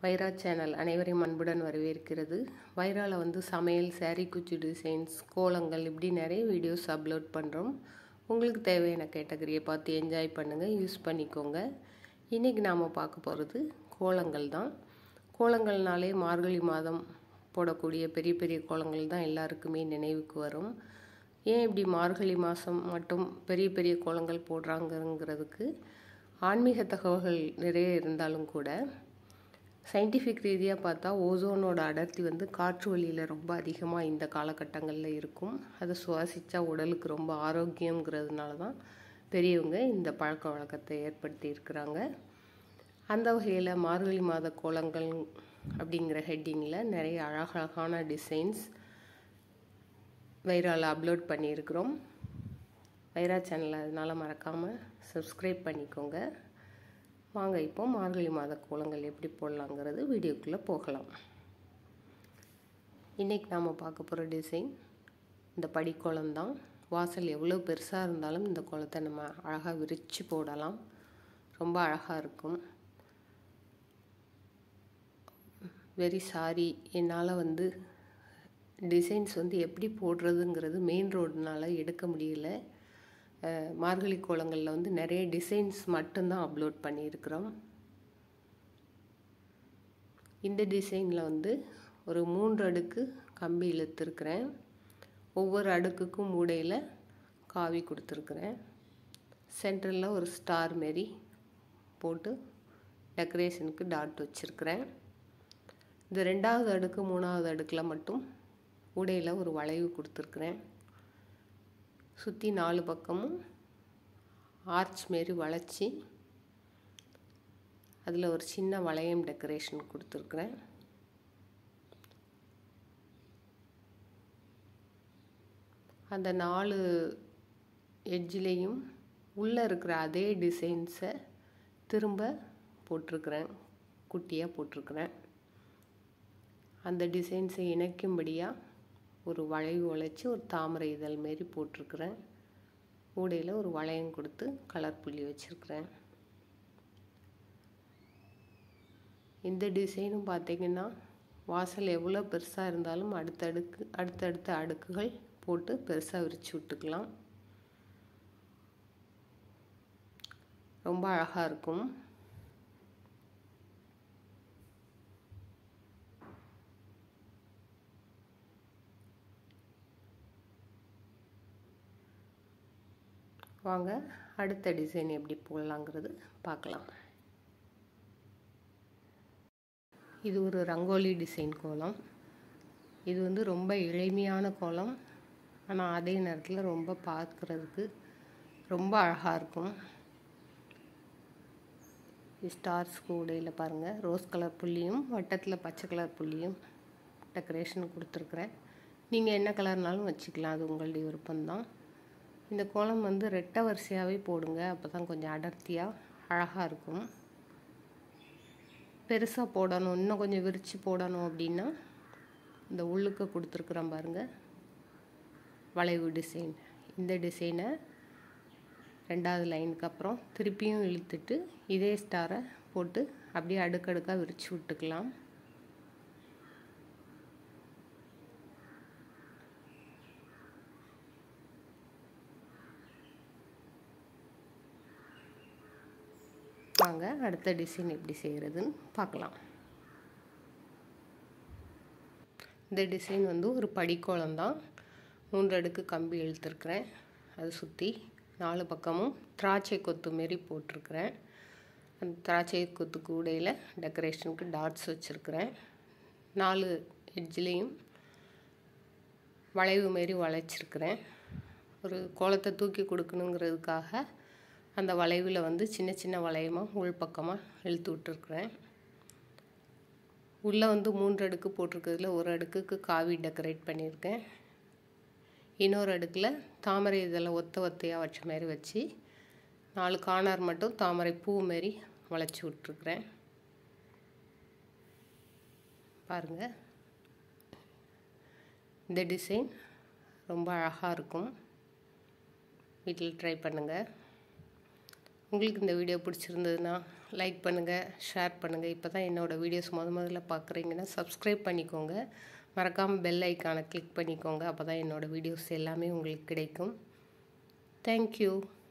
வைரா channel அனைவரையும் அன்புடன் வரவேற்கிறது வைராவில் வந்து சமையல் saree குச்சி டிசைன்ஸ் கோலங்கள் இப்படி நிறைய வீடியோஸ் அப்லோட் பண்ணுறோம் உங்களுக்கு தேவையான கேட்டகரியை பார்த்து என்ஜாய் பண்ணுங்கள் யூஸ் பண்ணிக்கோங்க இன்றைக்கி நாம் பார்க்க போகிறது கோலங்கள் தான் கோலங்கள்னாலே மார்கழி மாதம் போடக்கூடிய பெரிய பெரிய கோலங்கள் தான் எல்லாருக்குமே நினைவுக்கு வரும் ஏன் இப்படி மார்கழி மாதம் மட்டும் பெரிய பெரிய கோலங்கள் போடுறாங்கங்கிறதுக்கு ஆன்மீக தகவல்கள் நிறைய இருந்தாலும் கூட சயின்டிஃபிக் ரீதியாக பார்த்தா ஓசோனோட அடர்த்தி வந்து காற்று வழியில் ரொம்ப அதிகமாக இந்த காலகட்டங்களில் இருக்கும் அதை சுவாசித்தா உடலுக்கு ரொம்ப ஆரோக்கியங்கிறதுனால தான் பெரியவங்க இந்த பழக்க வழக்கத்தை ஏற்படுத்தி இருக்கிறாங்க அந்த வகையில் மார்கழி மாத கோலங்கள் அப்படிங்கிற ஹெட்டிங்கில் நிறைய அழகழகான டிசைன்ஸ் வைராவில் அப்லோட் பண்ணியிருக்கிறோம் வைரா சேனலை அதனால் மறக்காமல் சப்ஸ்கிரைப் பண்ணிக்கோங்க வாங்க இப்போ மார்கழி மாத கோலங்கள் எப்படி போடலாங்கிறது வீடியோக்குள்ளே போகலாம் இன்றைக்கி நாம் பார்க்க போகிற டிசைன் இந்த படிக்கோலம் தான் வாசல் எவ்வளோ பெருசாக இருந்தாலும் இந்த கோலத்தை நம்ம அழகாக விரித்து போடலாம் ரொம்ப அழகாக இருக்கும் வெரி சாரி என்னால் வந்து டிசைன்ஸ் வந்து எப்படி போடுறதுங்கிறது மெயின் ரோடுனால எடுக்க முடியல மார்கழி கோலங்களில் வந்து நிறைய டிசைன்ஸ் மட்டும்தான் அப்லோட் பண்ணியிருக்கிறோம் இந்த டிசைனில் வந்து ஒரு மூன்று அடுக்கு கம்பி இழுத்துருக்கிறேன் ஒவ்வொரு அடுக்குக்கும் மூடையில் காவி கொடுத்துருக்குறேன் சென்டரில் ஒரு ஸ்டார் மாரி போட்டு டெக்கரேஷனுக்கு டாட் வச்சுருக்கிறேன் இந்த ரெண்டாவது அடுக்கு மூணாவது அடுக்கில் மட்டும் உடையில் ஒரு வளைவு கொடுத்துருக்குறேன் சுற்றி நாலு பக்கமும் ஆர்ச் மாரி வளைச்சி அதில் ஒரு சின்ன வளையம் டெக்கரேஷன் கொடுத்துருக்குறேன் அந்த நாலு எட்ஜிலையும் உள்ளே இருக்கிற அதே டிசைன்ஸை திரும்ப போட்டிருக்கிறேன் குட்டியாக போட்டிருக்கிறேன் அந்த டிசைன்ஸை இணைக்கும்படியாக ஒரு வளைவு உழைச்சி ஒரு தாமரை இதழ் மாரி போட்டிருக்கிறேன் ஊடையில் ஒரு வளையம் கொடுத்து கலர் புள்ளி வச்சுருக்கிறேன் இந்த டிசைனும் பார்த்திங்கன்னா வாசல் எவ்வளோ பெருசாக இருந்தாலும் அடுத்தடுக்கு அடுத்தடுத்த அடுக்குகள் போட்டு பெருசாக விரித்து விட்டுக்கலாம் ரொம்ப அழகாக இருக்கும் வாங்க அடுத்த டிசைன் எப்படி போடலாங்கிறது பார்க்கலாம் இது ஒரு ரங்கோலி டிசைன் கோலம் இது வந்து ரொம்ப எளிமையான கோலம் ஆனால் அதே நேரத்தில் ரொம்ப பார்க்குறதுக்கு ரொம்ப அழகாக இருக்கும் ஸ்டார்ஸ் கூடையில் பாருங்கள் ரோஸ் கலர் புள்ளியும் வட்டத்தில் பச்சை கலர் புள்ளியும் டெக்கரேஷன் கொடுத்துருக்குறேன் நீங்கள் என்ன கலர்னாலும் வச்சுக்கலாம் அது உங்களுடைய விருப்பம்தான் இந்த கோலம் வந்து ரெட்டை வரிசையாகவே போடுங்க அப்போ தான் கொஞ்சம் அடர்த்தியாக அழகாக இருக்கும் பெருசாக போடணும் இன்னும் கொஞ்சம் விரித்து போடணும் அப்படின்னா இந்த உள்ளுக்கு கொடுத்துருக்குறோம் பாருங்கள் வளைவு டிசைன் இந்த டிசைனை ரெண்டாவது லைனுக்கு அப்புறம் திருப்பியும் இழுத்துட்டு இதே ஸ்டாரை போட்டு அப்படியே அடுக்கடுக்காக விரித்து விட்டுக்கலாம் வாங்க அடுத்த டிசைன் எப்படி செய்கிறதுன்னு பார்க்கலாம் இந்த டிசைன் வந்து ஒரு படிக்கோலம் தான் மூன்று அடுக்கு கம்பி இழுத்துருக்குறேன் அதை சுற்றி நாலு பக்கமும் திராட்சை கொத்து மாரி போட்டிருக்கிறேன் அந்த திராட்சை கொத்து கூடையில் டெக்கரேஷனுக்கு டாட்ஸ் வச்சுருக்கிறேன் நாலு எட்ஜ்லேயும் வளைவு மாரி வளைச்சிருக்கிறேன் ஒரு கோலத்தை தூக்கி கொடுக்கணுங்கிறதுக்காக அந்த வளைவில் வந்து சின்ன சின்ன வளையமாக உள் பக்கமாக இழுத்து விட்டுருக்குறேன் உள்ளே வந்து மூன்று அடுக்கு போட்டிருக்கிறதுல ஒரு அடுக்குக்கு காவி டெக்கரேட் பண்ணியிருக்கேன் இன்னொரு அடுக்கில் தாமரை இதெல்லாம் ஒத்த ஒத்தையாக வச்ச மாதிரி வச்சு நாலு கார்னர் மட்டும் தாமரை பூ மாரி வளைச்சி விட்ருக்குறேன் பாருங்கள் இந்த டிசைன் ரொம்ப அழகாக இருக்கும் வீட்டில் ட்ரை பண்ணுங்கள் உங்களுக்கு இந்த வீடியோ பிடிச்சிருந்ததுன்னா லைக் பண்ணுங்கள் ஷேர் பண்ணுங்கள் இப்போ தான் என்னோடய வீடியோஸ் முத முதல்ல பார்க்குறீங்கன்னா சப்ஸ்கிரைப் பண்ணிக்கோங்க மறக்காமல் பெல் ஐக்கானை கிளிக் பண்ணிக்கோங்க அப்போ தான் என்னோடய வீடியோஸ் எல்லாமே உங்களுக்கு கிடைக்கும் தேங்க்யூ